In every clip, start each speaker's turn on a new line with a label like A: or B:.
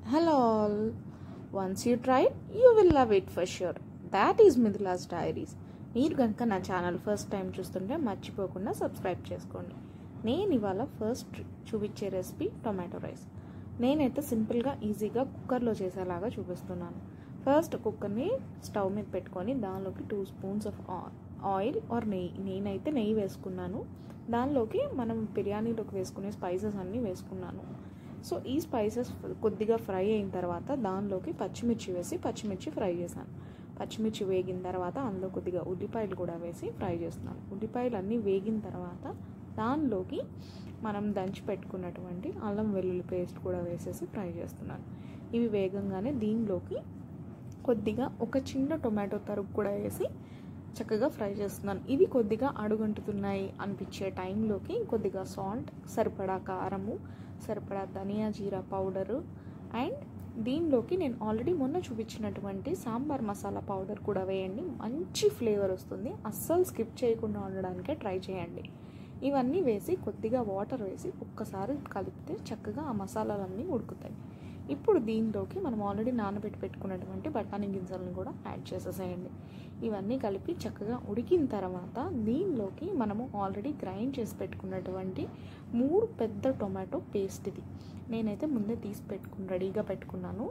A: Hello all. Once you try it, you will love it for sure. That is Mithila's diaries మీరు కనుక నా channel first time చూస్తుంటే మర్చిపోకుండా subscribe చేసుకోండి నేను ఇవాళ ఫస్ట్ చూపించే రెసిపీ టొమాటో రైస్ నేనైతే సింపుల్గా ఈజీగా కుక్కర్లో చేసేలాగా చూపిస్తున్నాను ఫస్ట్ కుక్కర్ని స్టవ్ మీద పెట్టుకొని దానిలోకి two spoons of oil or నెయ్యి నేనైతే నెయ్యి వేసుకున్నాను దానిలోకి మనం బిర్యానీలోకి వేసుకునే స్పైసెస్ అన్నీ వేసుకున్నాను సో ఈ స్పైసెస్ కొద్దిగా ఫ్రై అయిన తర్వాత దానిలోకి పచ్చిమిర్చి వేసి పచ్చిమిర్చి ఫ్రై చేశాను పచ్చిమిర్చి వేగిన తర్వాత అందులో కొద్దిగా ఉల్లిపాయలు కూడా వేసి ఫ్రై చేస్తున్నాను ఉల్లిపాయలు అన్నీ వేగిన తర్వాత దానిలోకి మనం దంచి పెట్టుకున్నటువంటి అల్లం వెల్లుల్లి పేస్ట్ కూడా వేసేసి ఫ్రై చేస్తున్నాను ఇవి వేగంగానే దీనిలోకి కొద్దిగా ఒక చిన్న టొమాటో తరుగు కూడా వేసి చక్కగా ఫ్రై చేస్తున్నాను ఇవి కొద్దిగా అడుగంటుతున్నాయి అనిపించే టైంలోకి కొద్దిగా సాల్ట్ సరిపడా కారము సరిపడా ధనియా జీరా పౌడరు అండ్ దీనిలోకి నేను ఆల్రెడీ మొన్న చూపించినటువంటి సాంబార్ మసాలా పౌడర్ కూడా వేయండి మంచి ఫ్లేవర్ వస్తుంది అస్సలు స్కిప్ చేయకుండా ఉండడానికే ట్రై చేయండి ఇవన్నీ వేసి కొద్దిగా వాటర్ వేసి ఒక్కసారి కలిపితే చక్కగా ఆ మసాలాలన్నీ ఉడుకుతాయి ఇప్పుడు దీనిలోకి మనం ఆల్రెడీ నానబెట్టి పెట్టుకున్నటువంటి బఠానీ గింజలను కూడా యాడ్ చేసేసేయండి ఇవన్నీ కలిపి చక్కగా ఉడికిన తర్వాత దీనిలోకి మనము ఆల్రెడీ గ్రైండ్ చేసి పెట్టుకున్నటువంటి మూడు పెద్ద టొమాటో పేస్ట్ ఇది నేనైతే ముందే తీసి పెట్టుకుని రెడీగా పెట్టుకున్నాను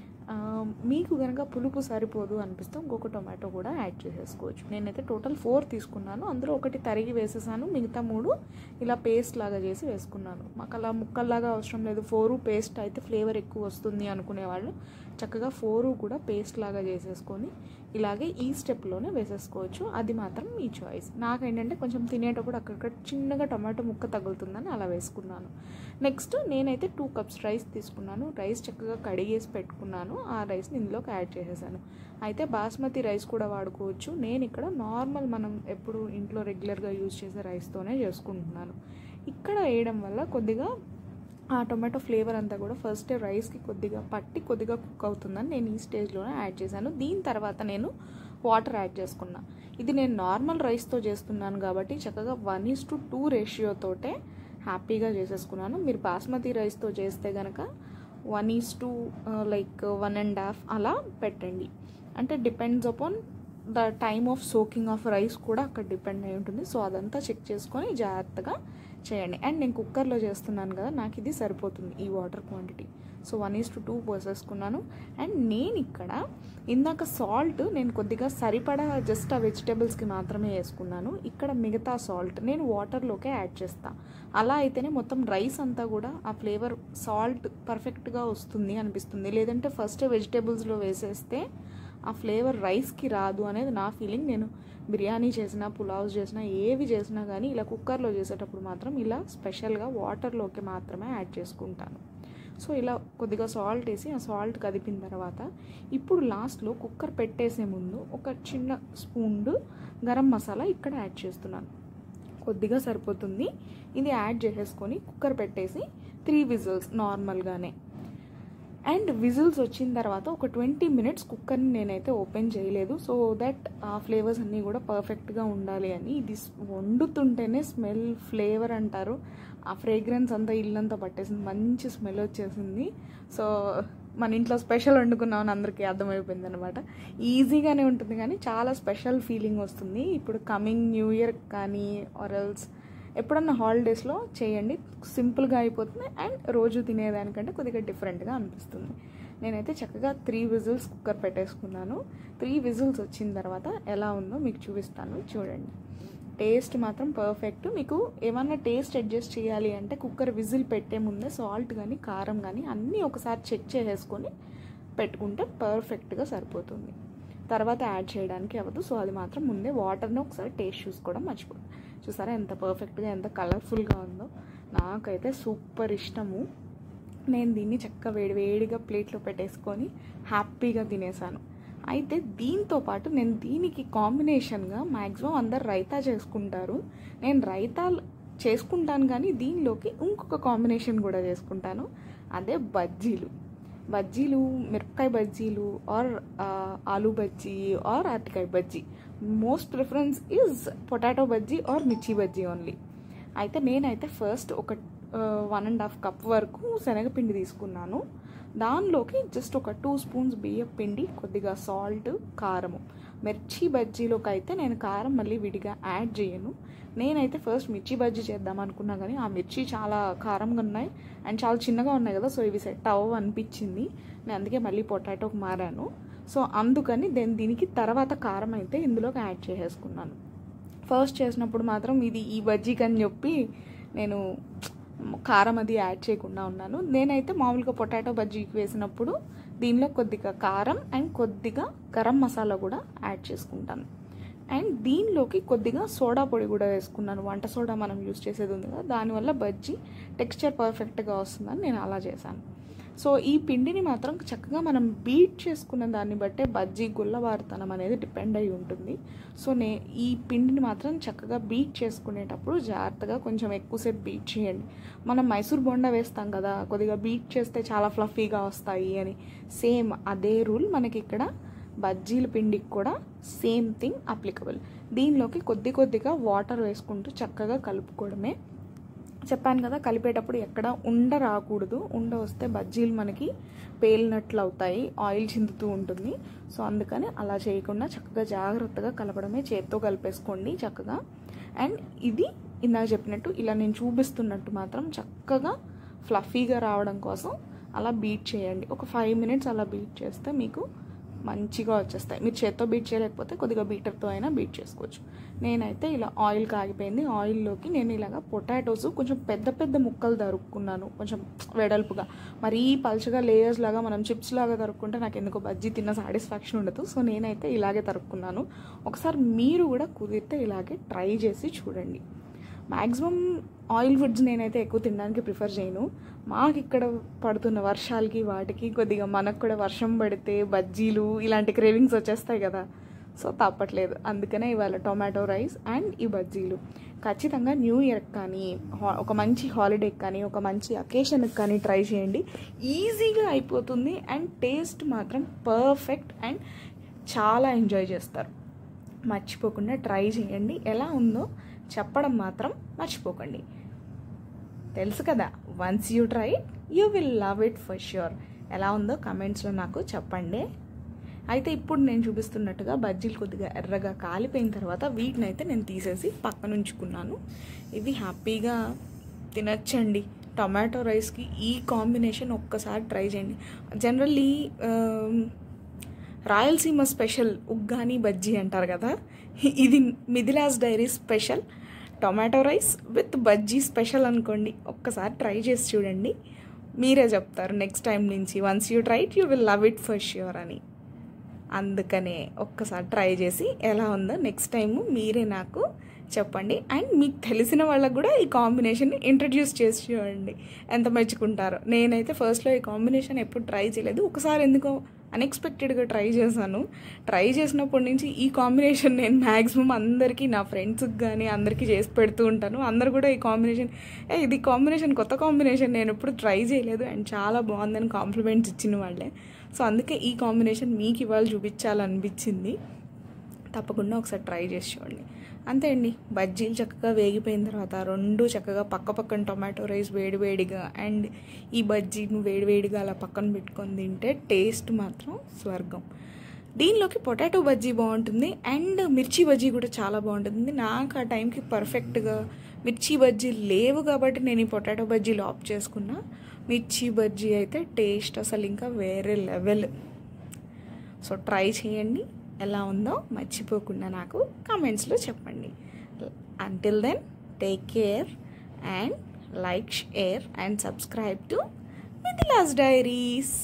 A: మీకు కనుక పులుపు సరిపోదు అనిపిస్తే ఇంకొక టొమాటో కూడా యాడ్ చేసేసుకోవచ్చు నేనైతే టోటల్ ఫోర్ తీసుకున్నాను అందులో ఒకటి తరిగి వేసేసాను మిగతా మూడు ఇలా పేస్ట్ లాగా చేసి వేసుకున్నాను మాకు అలా ముక్కల్లాగా అవసరం లేదు ఫోరు పేస్ట్ అయితే ఫ్లేవర్ ఎక్కువ వస్తుంది అనుకునేవాళ్ళు చక్కగా ఫోరు కూడా పేస్ట్ లాగా చేసేసుకొని ఇలాగే ఈ స్టెప్లోనే వేసేసుకోవచ్చు అది మాత్రం మీ చాయిస్ నాకేంటంటే కొంచెం తినేటప్పుడు అక్కడక్కడ చిన్నగా టమాటో ముక్క తగులుతుందని అలా వేసుకున్నాను నెక్స్ట్ నేనైతే టూ కప్స్ రైస్ తీసుకున్నాను రైస్ చక్కగా కడిగేసి పెట్టుకున్నాను ఆ రైస్ని ఇందులోకి యాడ్ చేసేసాను అయితే బాస్మతి రైస్ కూడా వాడుకోవచ్చు నేను ఇక్కడ నార్మల్ మనం ఎప్పుడు ఇంట్లో రెగ్యులర్గా యూజ్ చేసే రైస్తోనే చేసుకుంటున్నాను ఇక్కడ వేయడం వల్ల కొద్దిగా ఆ టొమాటో ఫ్లేవర్ అంతా కూడా ఫస్ట్ రైస్కి కొద్దిగా పట్టి కొద్దిగా కుక్ అవుతుందని నేను ఈ స్టేజ్లోనే యాడ్ చేశాను దీని తర్వాత నేను వాటర్ యాడ్ చేసుకున్నా ఇది నేను నార్మల్ రైస్తో చేస్తున్నాను కాబట్టి చక్కగా వన్ ఈస్ టు టూ రేషియోతోటే హ్యాపీగా చేసేసుకున్నాను మీరు బాస్మతి రైస్తో చేస్తే కనుక one is to like one and half అలా పెట్టండి అంటే depends upon the time of soaking of rice కూడా అక్కడ డిపెండ్ అయి ఉంటుంది సో అదంతా చెక్ చేసుకొని జాగ్రత్తగా చేయండి అండ్ నేను కుక్కర్లో చేస్తున్నాను కదా నాకు ఇది సరిపోతుంది ఈ water quantity so one is to two పోసేసుకున్నాను అండ్ నేను ఇక్కడ ఇందాక సాల్ట్ నేను కొద్దిగా సరిపడా జస్ట్ ఆ వెజిటేబుల్స్కి మాత్రమే వేసుకున్నాను ఇక్కడ మిగతా సాల్ట్ నేను వాటర్లోకే యాడ్ చేస్తాను అలా అయితేనే మొత్తం రైస్ అంతా కూడా ఆ ఫ్లేవర్ సాల్ట్ పర్ఫెక్ట్గా వస్తుంది అనిపిస్తుంది లేదంటే ఫస్ట్ వెజిటేబుల్స్లో వేసేస్తే ఆ ఫ్లేవర్ రైస్కి రాదు అనేది నా ఫీలింగ్ నేను బిర్యానీ చేసినా పులావ్స్ చేసినా ఏవి చేసినా కానీ ఇలా కుక్కర్లో చేసేటప్పుడు మాత్రం ఇలా స్పెషల్గా వాటర్లోకి మాత్రమే యాడ్ చేసుకుంటాను సో ఇలా కొద్దిగా సాల్ట్ వేసి ఆ సాల్ట్ కదిపిన తర్వాత ఇప్పుడు లాస్ట్లో కుక్కర్ పెట్టేసే ముందు ఒక చిన్న స్పూన్ గరం మసాలా ఇక్కడ యాడ్ చేస్తున్నాను కొద్దిగా సరిపోతుంది ఇది యాడ్ చేసేసుకొని కుక్కర్ పెట్టేసి త్రీ విజిల్స్ నార్మల్గానే అండ్ విజిల్స్ వచ్చిన తర్వాత ఒక ట్వంటీ మినిట్స్ కుక్కర్ని నేనైతే ఓపెన్ చేయలేదు సో దట్ ఆ ఫ్లేవర్స్ అన్నీ కూడా పర్ఫెక్ట్గా ఉండాలి అని ఇది వండుతుంటేనే స్మెల్ ఫ్లేవర్ అంటారు ఆ ఫ్రేగ్రెన్స్ అంతా ఇల్లంతా పట్టేసింది మంచి స్మెల్ వచ్చేసింది సో మన ఇంట్లో స్పెషల్ వండుకున్నామని అందరికీ అర్థమైపోయింది అనమాట ఈజీగానే ఉంటుంది కానీ చాలా స్పెషల్ ఫీలింగ్ వస్తుంది ఇప్పుడు కమింగ్ న్యూ ఇయర్ కానీ ఆరల్స్ ఎప్పుడన్నా హాలిడేస్లో చేయండి సింపుల్గా అయిపోతుంది అండ్ రోజు తినేదానికంటే కొద్దిగా డిఫరెంట్గా అనిపిస్తుంది నేనైతే చక్కగా త్రీ విజిల్స్ కుక్కర్ పెట్టేసుకున్నాను త్రీ విజిల్స్ వచ్చిన తర్వాత ఎలా ఉందో మీకు చూపిస్తాను చూడండి టేస్ట్ మాత్రం పర్ఫెక్ట్ మీకు ఏమన్నా టేస్ట్ అడ్జస్ట్ చేయాలి అంటే కుక్కర్ విజిల్ పెట్టే ముందే సాల్ట్ కానీ కారం కానీ అన్నీ ఒకసారి చెక్ చేసేసుకొని పెట్టుకుంటే పర్ఫెక్ట్గా సరిపోతుంది తర్వాత యాడ్ చేయడానికి అవ్వదు సో అది మాత్రం ముందే వాటర్ని ఒకసారి టేస్ట్ చూసుకోవడం మర్చిపోదు చూసారా ఎంత పర్ఫెక్ట్గా ఎంత కలర్ఫుల్గా ఉందో నాకైతే సూపర్ ఇష్టము నేను దీన్ని చక్కగా వేడి వేడిగా ప్లేట్లో పెట్టేసుకొని హ్యాపీగా తినేసాను అయితే దీంతో పాటు నేను దీనికి కాంబినేషన్గా మ్యాక్సిమం అందరు రైతా చేసుకుంటారు నేను రైతా చేసుకుంటాను కానీ దీనిలోకి ఇంకొక కాంబినేషన్ కూడా చేసుకుంటాను అదే బజ్జీలు బజ్జీలు మిరపకాయ బజ్జీలు ఆర్ ఆలూ బజ్జీ ఆర్ అరటికాయ bajji most preference is potato bajji or మిర్చి బజ్జీ ఓన్లీ అయితే నేనైతే ఫస్ట్ ఒక వన్ అండ్ హాఫ్ కప్ వరకు శనగపిండి తీసుకున్నాను దానిలోకి జస్ట్ ఒక టూ స్పూన్స్ బియ్యం పిండి కొద్దిగా సాల్ట్ కారము మిర్చి బజ్జీలోకి అయితే నేను కారం మళ్ళీ విడిగా యాడ్ చేయను నేనైతే ఫస్ట్ మిర్చి బజ్జీ చేద్దాం అనుకున్నా కానీ ఆ మిర్చి చాలా కారంగా ఉన్నాయి అండ్ చాలా చిన్నగా ఉన్నాయి కదా సో ఇవి సెట్ అవ్వ అనిపించింది నేను అందుకే మళ్ళీ పొటాటోకి మారాను సో అందుకని దెన్ దీనికి తర్వాత కారం అయితే ఇందులోకి యాడ్ చేసేసుకున్నాను ఫస్ట్ చేసినప్పుడు మాత్రం ఇది ఈ బజ్జీకి అని చెప్పి నేను కారం అది యాడ్ చేయకుండా ఉన్నాను నేనైతే మామూలుగా పొటాటో బజ్జీకి వేసినప్పుడు దీనిలో కొద్దిగా కారం అండ్ కొద్దిగా గరం మసాలా కూడా యాడ్ చేసుకుంటాను అండ్ దీనిలోకి కొద్దిగా సోడా పొడి కూడా వేసుకున్నాను వంట సోడా మనం యూస్ చేసేది ఉంది కదా దానివల్ల బజ్జీ టెక్స్చర్ పర్ఫెక్ట్గా వస్తుందని నేను అలా చేశాను సో ఈ పిండిని మాత్రం చక్కగా మనం బీట్ చేసుకున్న దాన్ని బట్టే బజ్జీ గుల్లవారుతనం అనేది డిపెండ్ అయి ఉంటుంది సో నే ఈ పిండిని మాత్రం చక్కగా బీట్ చేసుకునేటప్పుడు జాగ్రత్తగా కొంచెం ఎక్కువసేపు బీట్ చేయండి మనం మైసూర్ బొండా వేస్తాం కదా కొద్దిగా బీట్ చేస్తే చాలా ఫ్లఫీగా వస్తాయి అని సేమ్ అదే రూల్ మనకి ఇక్కడ బజ్జీల పిండికి కూడా సేమ్ థింగ్ అప్లికబుల్ దీనిలోకి కొద్ది కొద్దిగా వాటర్ వేసుకుంటూ చక్కగా కలుపుకోవడమే చెప్పాను కదా కలిపేటప్పుడు ఎక్కడ ఉండ రాకూడదు ఉండ వస్తే బజ్జీలు మనకి పేలినట్లు అవుతాయి ఆయిల్ చిందుతూ ఉంటుంది సో అందుకని అలా చేయకుండా చక్కగా జాగ్రత్తగా కలపడమే చేత్తో కలిపేసుకోండి చక్కగా అండ్ ఇది ఇందాక చెప్పినట్టు ఇలా నేను చూపిస్తున్నట్టు మాత్రం చక్కగా ఫ్లఫీగా రావడం కోసం అలా బీట్ చేయండి ఒక ఫైవ్ మినిట్స్ అలా బీట్ చేస్తే మీకు మంచిగా వచ్చేస్తాయి మీరు చేత్తో బీట్ చేయలేకపోతే కొద్దిగా బీటర్తో అయినా బీట్ చేసుకోవచ్చు నేనైతే ఇలా ఆయిల్ కాగిపోయింది ఆయిల్లోకి నేను ఇలాగ పొటాటోస్ కొంచెం పెద్ద పెద్ద ముక్కలు తరుక్కున్నాను కొంచెం వెడల్పుగా మరీ పల్చగా లేయర్స్ లాగా మనం చిప్స్ లాగా తరుక్కుంటే నాకు ఎందుకో బజ్జీ తిన్న సాటిస్ఫాక్షన్ ఉండదు సో నేనైతే ఇలాగే తరుక్కున్నాను ఒకసారి మీరు కూడా కుదిరితే ఇలాగే ట్రై చేసి చూడండి మ్యాక్సిమం ఆయిల్ ఫుడ్స్ నేనైతే ఎక్కువ తినడానికి ప్రిఫర్ చేయను మాకు ఇక్కడ పడుతున్న వర్షాలకి వాటికి కొద్దిగా మనకు కూడా వర్షం పడితే బజ్జీలు ఇలాంటి క్రేవింగ్స్ వచ్చేస్తాయి కదా సో తప్పట్లేదు అందుకనే ఇవాళ టొమాటో రైస్ అండ్ ఈ బజ్జీలు ఖచ్చితంగా న్యూ ఇయర్కి కానీ ఒక మంచి హాలిడేకి కానీ ఒక మంచి అకేషన్కి కానీ ట్రై చేయండి ఈజీగా అయిపోతుంది అండ్ టేస్ట్ మాత్రం పర్ఫెక్ట్ అండ్ చాలా ఎంజాయ్ చేస్తారు మర్చిపోకుండా ట్రై చేయండి ఎలా ఉందో చెప్పడం మాత్రం మర్చిపోకండి తెలుసు కదా once you try you will love it for sure ఎలా ఉందో కమెంట్స్లో నాకు చెప్పండి అయితే ఇప్పుడు నేను చూపిస్తున్నట్టుగా బజ్జీలు కొద్దిగా ఎర్రగా కాలిపోయిన తర్వాత వీటిని అయితే నేను తీసేసి పక్కన ఉంచుకున్నాను ఇవి హ్యాపీగా తినచ్చండి టొమాటో రైస్కి ఈ కాంబినేషన్ ఒక్కసారి ట్రై చేయండి జనరల్లీ రాయలసీమ స్పెషల్ ఉగ్గాని బజ్జీ అంటారు కదా ఇది Mithila's diary special tomato rice with bajji special అనుకోండి ఒక్కసారి ట్రై చేసి చూడండి మీరే చెప్తారు నెక్స్ట్ టైం నుంచి once you try it you will love it for sure అని అందుకనే ఒక్కసారి ట్రై చేసి ఎలా ఉందో నెక్స్ట్ టైము మీరే నాకు చెప్పండి అండ్ మీకు తెలిసిన వాళ్ళకు కూడా ఈ కాంబినేషన్ని ఇంట్రడ్యూస్ చేసి చూడండి ఎంత మెచ్చుకుంటారో నేనైతే ఫస్ట్లో ఈ కాంబినేషన్ ఎప్పుడు ట్రై చేయలేదు ఒకసారి ఎందుకో అన్ఎక్స్పెక్టెడ్గా ట్రై చేశాను ట్రై చేసినప్పటి నుంచి ఈ కాంబినేషన్ నేను మ్యాక్సిమం అందరికీ నా ఫ్రెండ్స్కి కానీ అందరికీ చేసి పెడుతూ ఉంటాను అందరు కూడా ఈ కాంబినేషన్ ఏ ఇది కాంబినేషన్ కొత్త కాంబినేషన్ నేను ఎప్పుడు ట్రై చేయలేదు అండ్ చాలా బాగుందని కాంప్లిమెంట్స్ ఇచ్చిన వాళ్ళే సో అందుకే ఈ కాంబినేషన్ మీకు ఇవాళ చూపించాలనిపించింది తప్పకుండా ఒకసారి ట్రై చేసి చూడండి అంతే అండి బజ్జీలు చక్కగా వేగిపోయిన తర్వాత రెండు చక్కగా పక్క పక్కన టొమాటో రైస్ వేడివేడిగా అండ్ ఈ బజ్జీని వేడివేడిగా అలా పక్కన పెట్టుకొని తింటే టేస్ట్ మాత్రం స్వర్గం దీనిలోకి పొటాటో బజ్జీ బాగుంటుంది అండ్ మిర్చి బజ్జీ కూడా చాలా బాగుంటుంది నాకు ఆ టైంకి పర్ఫెక్ట్గా మిర్చి బజ్జీ లేవు కాబట్టి నేను ఈ పొటాటో బజ్జీలు ఆఫ్ చేసుకున్నా మిర్చి బజ్జీ అయితే టేస్ట్ అసలు ఇంకా వేరే లెవెల్ సో ట్రై చేయండి ఎలా ఉందో మర్చిపోకుండా నాకు కామెంట్స్లో చెప్పండి until then take care and like share and subscribe to Mithila's diaries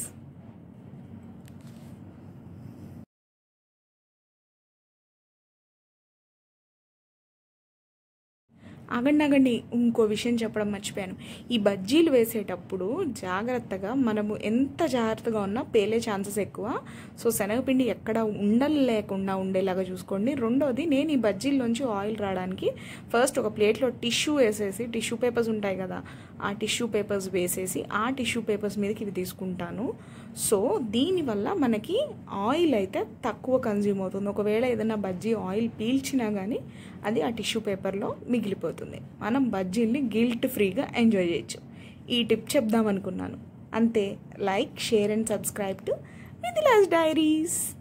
A: ఆగండి ఆగండి ఇంకో విషయం చెప్పడం మర్చిపోయాను ఈ బజ్జీలు వేసేటప్పుడు జాగ్రత్తగా మనము ఎంత జాగ్రత్తగా ఉన్నా పేలే ఛాన్సెస్ ఎక్కువ సో శనగపిండి ఎక్కడ ఉండలు లేకుండా ఉండేలాగా చూసుకోండి రెండోది నేను ఈ బజ్జీల్లోంచి ఆయిల్ రావడానికి ఫస్ట్ ఒక ప్లేట్లో టిష్యూ వేసేసి టిష్యూ పేపర్స్ ఉంటాయి కదా ఆ టిష్యూ పేపర్స్ వేసేసి ఆ టిష్యూ పేపర్స్ మీదకి ఇవి తీసుకుంటాను సో దీనివల్ల మనకి ఆయిల్ అయితే తక్కువ కన్జ్యూమ్ అవుతుంది ఒకవేళ ఏదైనా బజ్జీ ఆయిల్ పీల్చినా కానీ అది ఆ టిష్యూ పేపర్లో మిగిలిపోతుంది మనం బజ్జీల్ని గిల్ట్ ఫ్రీగా ఎంజాయ్ చేయొచ్చు ఈ టిప్ చెప్దాం అనుకున్నాను అంతే like share and subscribe to Mithila's diaries